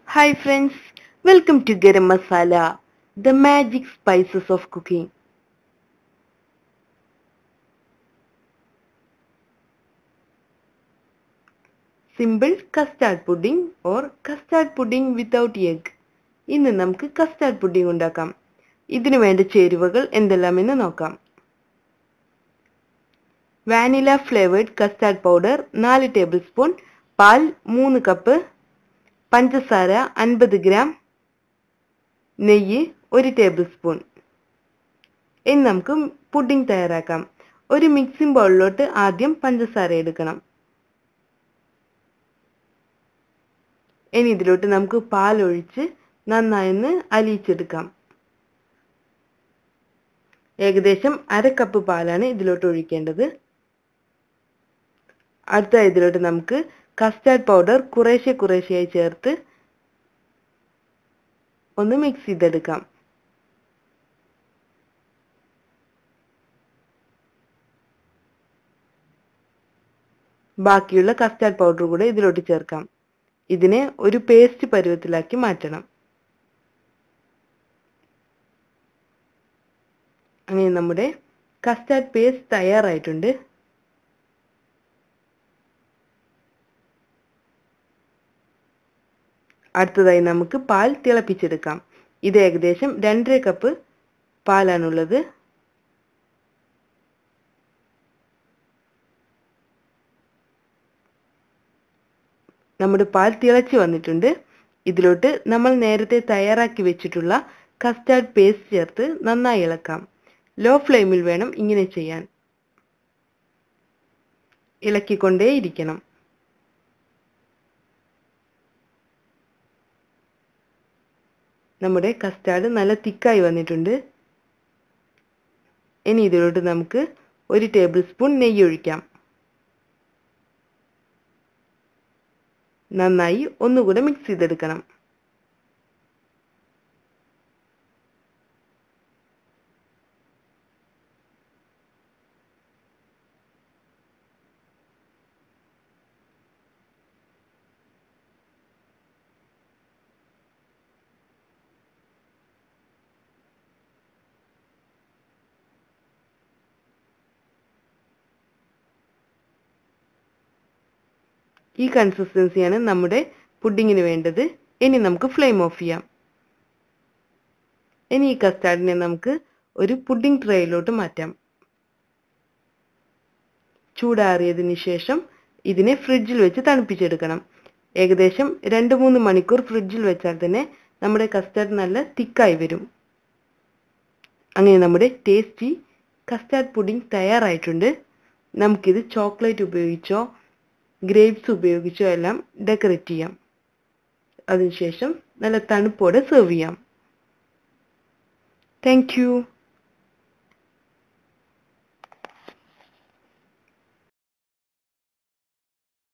Hi friends, welcome to Garam Masala, the magic spices of cooking. Simple custard pudding or custard pudding without egg ഇന്ന് നമുക്ക് custard pudding ഉണ്ടാക്കാം ഇതിനു വേണ്ട ചേരുവകൾ എന്തെല്ലാമെന്ന് നോക്കാം വാനില ഫ്ലേവേർഡ് കസ്റ്റാർഡ് പൗഡർ നാല് ടേബിൾ സ്പൂൺ പാൽ മൂന്ന് കപ്പ് പഞ്ചസാര അൻപത് ഗ്രാം നെയ്യ് ഒരു ടേബിൾ സ്പൂൺ ഇനി നമുക്ക് പുഡിംഗ് തയ്യാറാക്കാം ഒരു മിക്സിംഗ് ബൗളിലോട്ട് ആദ്യം പഞ്ചസാര എടുക്കണം ഇനി ഇതിലോട്ട് നമുക്ക് പാലൊഴിച്ച് നന്നായൊന്ന് അലിയിച്ചെടുക്കാം ഏകദേശം അര കപ്പ് പാലാണ് ഇതിലോട്ട് ഒഴിക്കേണ്ടത് അടുത്ത ഇതിലോട്ട് നമുക്ക് കസ്റ്റാർഡ് പൗഡർ കുറേശ്ശെ കുറേശ്ശെയായി ചേർത്ത് ഒന്ന് മിക്സ് ചെയ്തെടുക്കാം ബാക്കിയുള്ള കസ്റ്റാർഡ് പൗഡർ കൂടെ ഇതിലോട്ട് ചേർക്കാം ഇതിനെ ഒരു പേസ്റ്റ് പരുവത്തിലാക്കി മാറ്റണം അങ്ങനെ നമ്മുടെ കസ്റ്റാർഡ് പേസ്റ്റ് തയ്യാറായിട്ടുണ്ട് അടുത്തതായി നമുക്ക് പാൽ തിളപ്പിച്ചെടുക്കാം ഇത് ഏകദേശം രണ്ടര കപ്പ് പാലാണുള്ളത് നമ്മുടെ പാൽ തിളച്ച് വന്നിട്ടുണ്ട് ഇതിലോട്ട് നമ്മൾ നേരത്തെ തയ്യാറാക്കി വെച്ചിട്ടുള്ള കസ്റ്റാർഡ് പേസ്റ്റ് ചേർത്ത് നന്നായി ഇളക്കാം ലോ ഫ്ലെയിമിൽ വേണം ഇങ്ങനെ ചെയ്യാൻ ഇളക്കിക്കൊണ്ടേയിരിക്കണം നമ്മുടെ കസ്റ്റാർഡ് നല്ല തിക്കായി വന്നിട്ടുണ്ട് ഇനി ഇതിലോട്ട് നമുക്ക് ഒരു ടേബിൾ സ്പൂൺ നെയ്യ് ഒഴിക്കാം നന്നായി ഒന്നുകൂടെ മിക്സ് ചെയ്തെടുക്കണം ഈ കൺസിസ്റ്റൻസിയാണ് നമ്മുടെ പുഡിങ്ങിന് വേണ്ടത് ഇനി നമുക്ക് ഫ്ലെയിം ഓഫ് ചെയ്യാം ഇനി ഈ കസ്റ്റാർഡിനെ നമുക്ക് ഒരു പുഡിംഗ് ട്രേയിലോട്ട് മാറ്റാം ചൂടാറിയതിന് ശേഷം ഇതിനെ ഫ്രിഡ്ജിൽ വെച്ച് തണുപ്പിച്ചെടുക്കണം ഏകദേശം രണ്ട് മൂന്ന് മണിക്കൂർ ഫ്രിഡ്ജിൽ വെച്ചാൽ തന്നെ നമ്മുടെ കസ്റ്റാർഡ് നല്ല തിക്കായി വരും അങ്ങനെ നമ്മുടെ ടേസ്റ്റി കസ്റ്റാർഡ് പുഡിംഗ് തയ്യാറായിട്ടുണ്ട് നമുക്കിത് ചോക്ലേറ്റ് ഉപയോഗിച്ചോ ഗ്രേപ്സ് ഉപയോഗിച്ചോ എല്ലാം ഡെക്കറേറ്റ് ചെയ്യാം അതിനുശേഷം നല്ല തണുപ്പോടെ സെർവ് ചെയ്യാം താങ്ക്